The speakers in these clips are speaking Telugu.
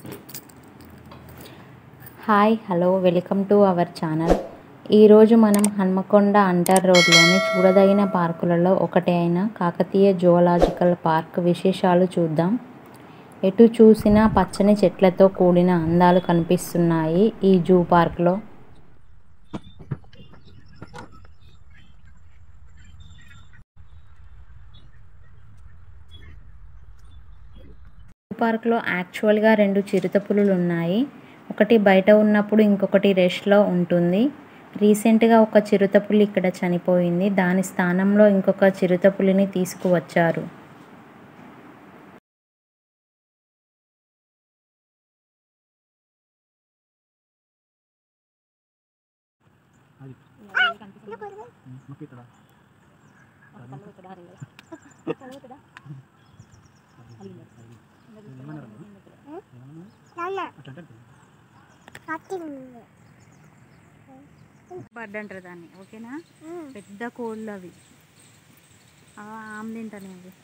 Hi hello welcome to our channel ఈరోజు మనం హన్మకొండ అంటర్ రోడ్లోని చూడదగిన పార్కులలో ఒకటి అయిన కాకతీయ జువలాజికల్ పార్క్ విశేషాలు చూద్దాం ఎటు చూసినా పచ్చని చెట్లతో కూడిన అందాలు కనిపిస్తున్నాయి ఈ జూ పార్క్లో జూ పార్క్లో యాక్చువల్గా రెండు చిరుతపులులు ఉన్నాయి ఒకటి బయట ఉన్నప్పుడు ఇంకొకటి రెస్ట్లో ఉంటుంది రీసెంట్గా ఒక చిరుతపులి ఇక్కడ చనిపోయింది దాని స్థానంలో ఇంకొక చిరుతపులిని తీసుకువచ్చారు బర్డ్ అంటారు దాన్ని ఓకేనా పెద్ద కోళ్ళు అవి ఆమె తింటాను అవి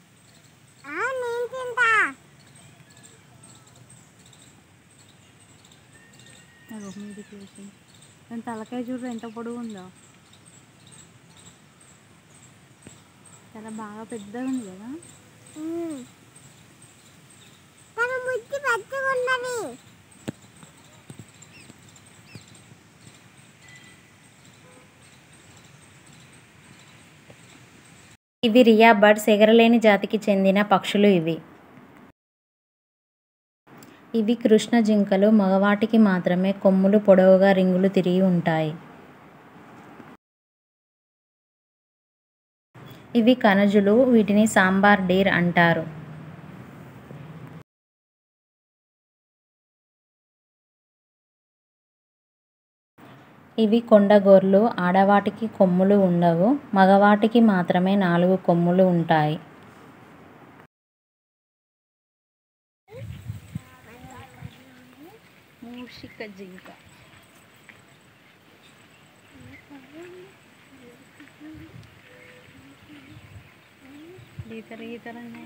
అగో మీదికి వేసి దాని తలకాయ చూడు ఎంత పొడుగు ఉందో చాలా బాగా పెద్దగా ఉంది కదా ఇవి రియా బర్డ్స్ ఎగరలేని జాతికి చెందిన పక్షులు ఇవి ఇవి కృష్ణ జింకలు మగవాటికి మాత్రమే కొమ్ములు పొడవుగా రింగులు తిరిగి ఉంటాయి ఇవి కనజులు వీటిని సాంబార్ డీర్ అంటారు ఇవి కొండగోర్లు ఆడవాటికి కొమ్ములు ఉండవు మగవాటికి మాత్రమే నాలుగు కొమ్ములు ఉంటాయి మూషిక జింక గీతలు గీతలు ఉన్నాయి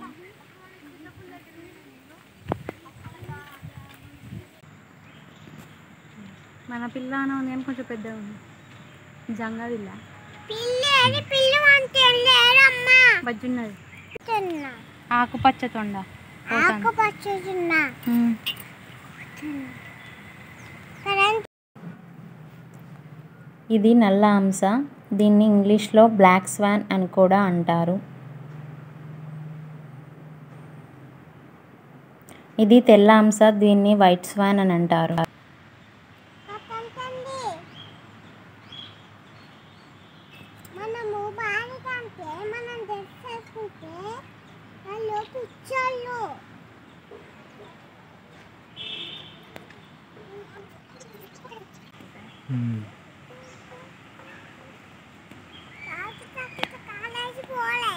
మన పిల్ల అని ఉంది కానీ కొంచెం పెద్దగా ఉంది జంగా పిల్ల బజ్జున్నది ఆకుపచ్చ తొండ పోతాంది. ఉమ్. ఇది నల్ల హంస దీన్ని ఇంగ్లీష్లో బ్లాక్ స్వాన్ అని కూడా అంటారు ఇది తెల్ల హంస దీన్ని వైట్ స్వాన్ అని అంటారు మనము బాలికంటే మనం డ్రెస్ వేసుకుంటే వాళ్ళు పిచ్చోళ్ళు కాలేజీ పోలే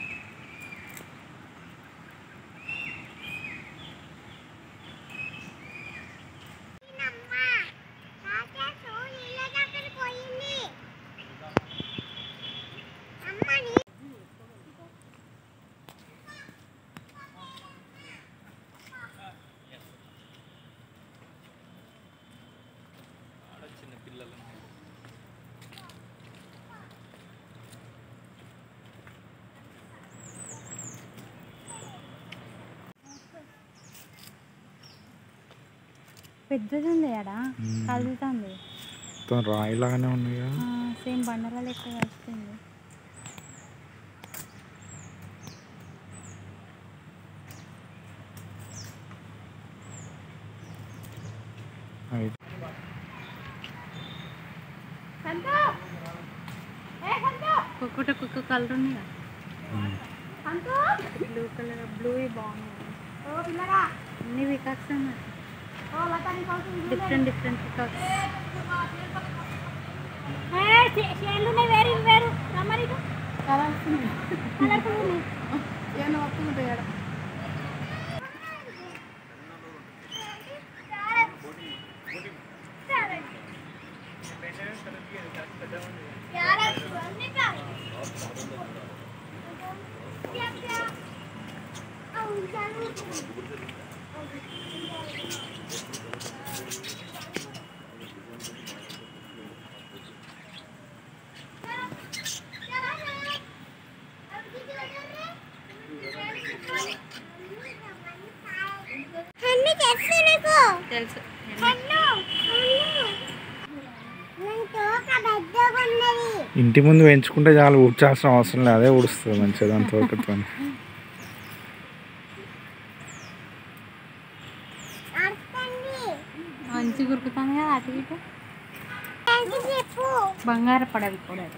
అమ్మని పెద్దది ఉంది ఆడా కదులుతుంది మొత్తం రాయిలాగానే ఉంది కదా సేమ్ బండల లెక్క వస్తుంది అయితే ఒక్కొక్కటి ఒక్కొక్క కలర్ ఉంది ఉమ్. బ్లూ కలర్ బ్లూ బాగుంది అన్ని వికాక్స్ ఉన్నాయి డిఫరెంట్ డిఫరెంట్ వికాక్స్ వేరు వేరు రమ్మని కలర్ఫుల్ ఉన్నాయి Yeah, yeah. తెలుసు నీకు తెలుసు హెల్లు నేను తోక పెద్దగా ఉన్నది ఇంటి ముందు పెంచుకుంటే చాలు ఊడ్చాల్సిన అవసరం లేదు అదే ఊడుస్తుంది మంచిగా దాని తోకతో అర్థండి మంచి గురుకుతాను కదా అటు ఇటు ఏంటి చెప్పు బంగారు పడవి కూడా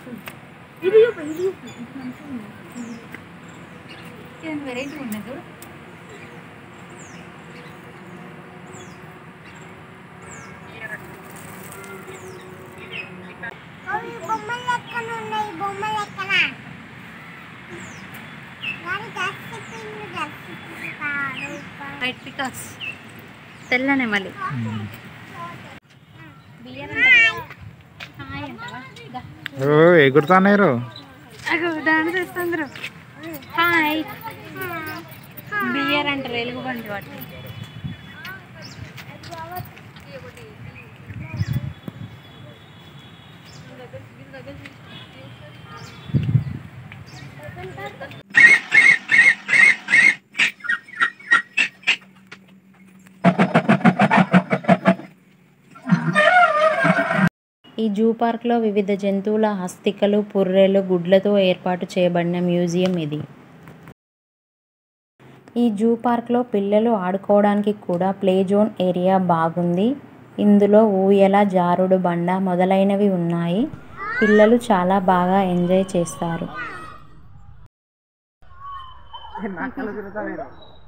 వెరైటీ ఉన్నది అవి బొమ్మల లెక్కన ఉన్నాయి బొమ్మల లెక్కన వాడి దస్తి పిండి దస్తి పిండి కాదు వైట్ పికాస్ తెల్లనే మళ్ళీ ఓ ఎగురుతానేరు డాన్స్ చేస్తుండ్రు హాయ్ బియర్ అంటారు ఎలుగుబంటి వాటి ఈ జూ పార్క్లో వివిధ జంతువుల హస్తికలు పుర్రెలు గుడ్లతో ఏర్పాటు చేయబడిన మ్యూజియం ఇది ఈ జూ పార్క్లో పిల్లలు ఆడుకోవడానికి కూడా ప్లే జోన్ ఏరియా బాగుంది ఇందులో ఊయల జారుడు బండ మొదలైనవి ఉన్నాయి పిల్లలు చాలా బాగా ఎంజాయ్ చేస్తారు